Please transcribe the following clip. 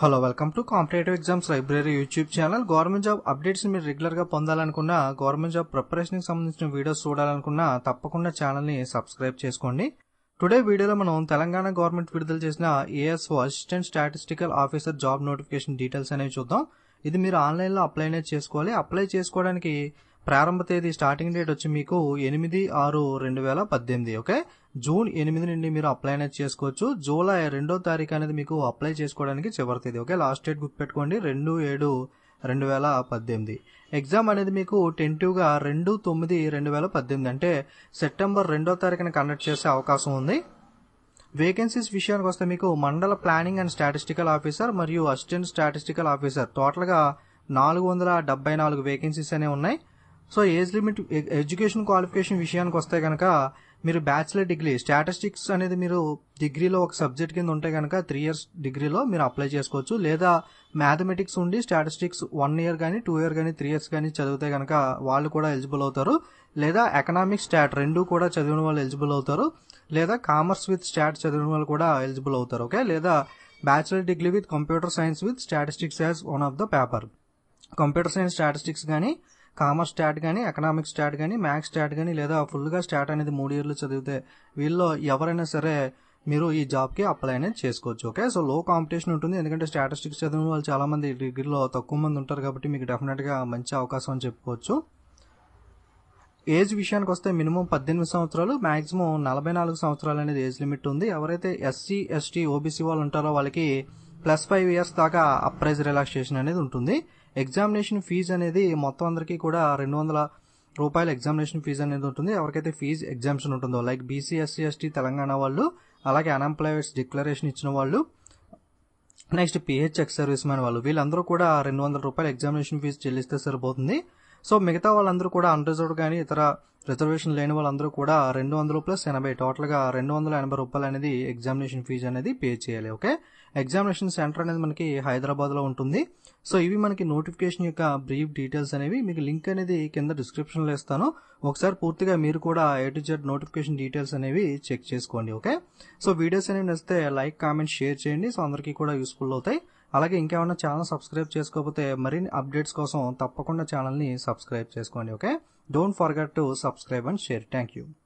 hello welcome to competitive exams library YouTube channel government job updates మీరు regular గా పొందాలనుకున్నా government job preparation కి సంబంధించిన వీడియోస్ చూడాలనుకున్నా తప్పకుండా ఛానల్ ని సబ్స్క్రైబ్ చేసుకోండి టుడే వీడియోలో మనం తెలంగాణ గవర్నమెంట్ విడుదల చేసిన ASO assistant statistical officer job notification details అనేవి చూద్దాం ఇది మీరు ఆన్లైన్ లో అప్లై అనేది చేసుకోవాలి అప్లై చేసుకోవడానికి ప్రారంభ తేదీ స్టార్టింగ్ డేట్ వచ్చి మీకు ఎనిమిది ఆరు రెండు వేల పద్దెనిమిది ఓకే జూన్ ఎనిమిది నుండి మీరు అప్లై అనేది చేసుకోవచ్చు జూలై రెండో తారీఖు అనేది మీకు అప్లై చేసుకోవడానికి చివరి తేదీ ఓకే లాస్ట్ డేట్ గుర్తుపెట్టుకోండి రెండు ఏడు రెండు వేల పద్దెనిమిది ఎగ్జామ్ అనేది మీకు టెంటివ్గా రెండు తొమ్మిది రెండు వేల పద్దెనిమిది అంటే సెప్టెంబర్ రెండో తారీఖున కండక్ట్ చేసే అవకాశం ఉంది వేకెన్సీస్ విషయానికి వస్తే మీకు మండల ప్లానింగ్ అండ్ స్టాటిస్టికల్ ఆఫీసర్ మరియు అసిస్టెంట్ స్టాటిస్టికల్ ఆఫీసర్ టోటల్గా నాలుగు వందల డెబ్బై నాలుగు వేకెన్సీస్ అనేవి ఉన్నాయి so age limit education qualification విషయానికి వస్తే కనుక మీరు బ్యాచిలర్ డిగ్రీ స్టాటిస్టిక్స్ అనేది మీరు డిగ్రీలో ఒక సబ్జెక్ట్ కింద ఉంటే కనుక త్రీ ఇయర్స్ డిగ్రీలో మీరు అప్లై చేసుకోవచ్చు లేదా మ్యాథమెటిక్స్ ఉండి స్టాటిస్టిక్స్ వన్ ఇయర్ కానీ టూ ఇయర్ కానీ త్రీ ఇయర్స్ కానీ చదివితే కనుక వాళ్ళు కూడా ఎలిజిబుల్ అవుతారు లేదా ఎకనామిక్ స్టాట్ రెండు కూడా చదివిన వాళ్ళు ఎలిజిబుల్ అవుతారు లేదా కామర్స్ విత్ స్టాట్ చదివిన వాళ్ళు కూడా ఎలిజిబుల్ అవుతారు ఓకే లేదా bachelor degree with computer science with statistics as one of the paper computer science statistics కానీ కామర్స్ స్టాట్ కానీ ఎకనామిక్ స్టాట్ కానీ మ్యాథ్స్ స్టాట్ కానీ లేదా ఫుల్గా స్టాట్ అనేది మూడు ఇయర్లు చదివితే వీళ్ళలో ఎవరైనా సరే మీరు ఈ జాబ్కి అప్లై అనేది చేసుకోవచ్చు ఓకే సో లో కాంపిటీషన్ ఉంటుంది ఎందుకంటే స్టాటిస్టిక్స్ చదివిన వాళ్ళు చాలా మంది డిగ్రీలో తక్కువ మంది ఉంటారు కాబట్టి మీకు డెఫినెట్గా మంచి అవకాశం అని చెప్పుకోవచ్చు ఏజ్ విషయానికి వస్తే మినిమం పద్దెనిమిది సంవత్సరాలు మాక్సిమం నలభై నాలుగు సంవత్సరాలు అనేది ఏజ్ లిమిట్ ఉంది ఎవరైతే ఎస్సీ ఎస్టీ ఓబీసీ వాళ్ళు ఉంటారో వాళ్ళకి ప్లస్ ఫైవ్ ఇయర్స్ దాకా అప్రైజ్ రిలాక్సేషన్ అనేది ఉంటుంది ఎగ్జామినేషన్ ఫీజు అనేది మొత్తం అందరికీ కూడా రెండు వందల రూపాయల ఎగ్జామినేషన్ ఫీజు అనేది ఉంటుంది ఎవరికైతే ఫీజు ఎగ్జామ్షన్ ఉంటుందో like BC SC ST Telangana వాళ్ళు అలాగే అన్ఎంప్లాయ్మెంట్స్ డిక్లరేషన్ ఇచ్చిన వాళ్ళు next PH ex service man వాళ్ళు వీళ్ళందరూ కూడా రెండు వందల రూపాయల ఎగ్జామినేషన్ ఫీజు చెల్లిస్తే సరిపోతుంది సో మిగతా వాళ్ళందరూ కూడా అన్రిజర్వ్డ్ కానీ ఇతర రిజర్వేషన్ లేని వాళ్ళందరూ కూడా రెండు వందలు ప్లస్ ఎనభై టోటల్గా రెండు వందల ఎనభై రూపాయలు అనేది ఎగ్జామినేషన్ ఫీజు అనేది పే చేయాలి ఓకే ఎగ్జామినేషన్ సెంటర్ అనేది మనకి హైదరాబాద్లో ఉంటుంది సో ఇవి మనకి నోటిఫికేషన్ యొక్క బ్రీఫ్ డీటెయిల్స్ అనేవి మీకు లింక్ అనేది కింద డిస్క్రిప్షన్లో ఇస్తాను ఒకసారి పూర్తిగా మీరు కూడా A to Z notification details అనేవి చెక్ చేసుకోండి ఓకే సో వీడియోస్ అనేవి నచ్చితే లైక్ కామెంట్ షేర్ చేయండి సో అందరికీ కూడా యూస్ఫుల్ అవుతాయి అలాగే ఇంకేమైనా ఛానల్ సబ్స్క్రైబ్ చేసుకోకపోతే మరిన్ని అప్డేట్స్ కోసం తప్పకుండా ఛానల్ని సబ్స్క్రైబ్ చేసుకోండి okay don't forget to subscribe and share thank you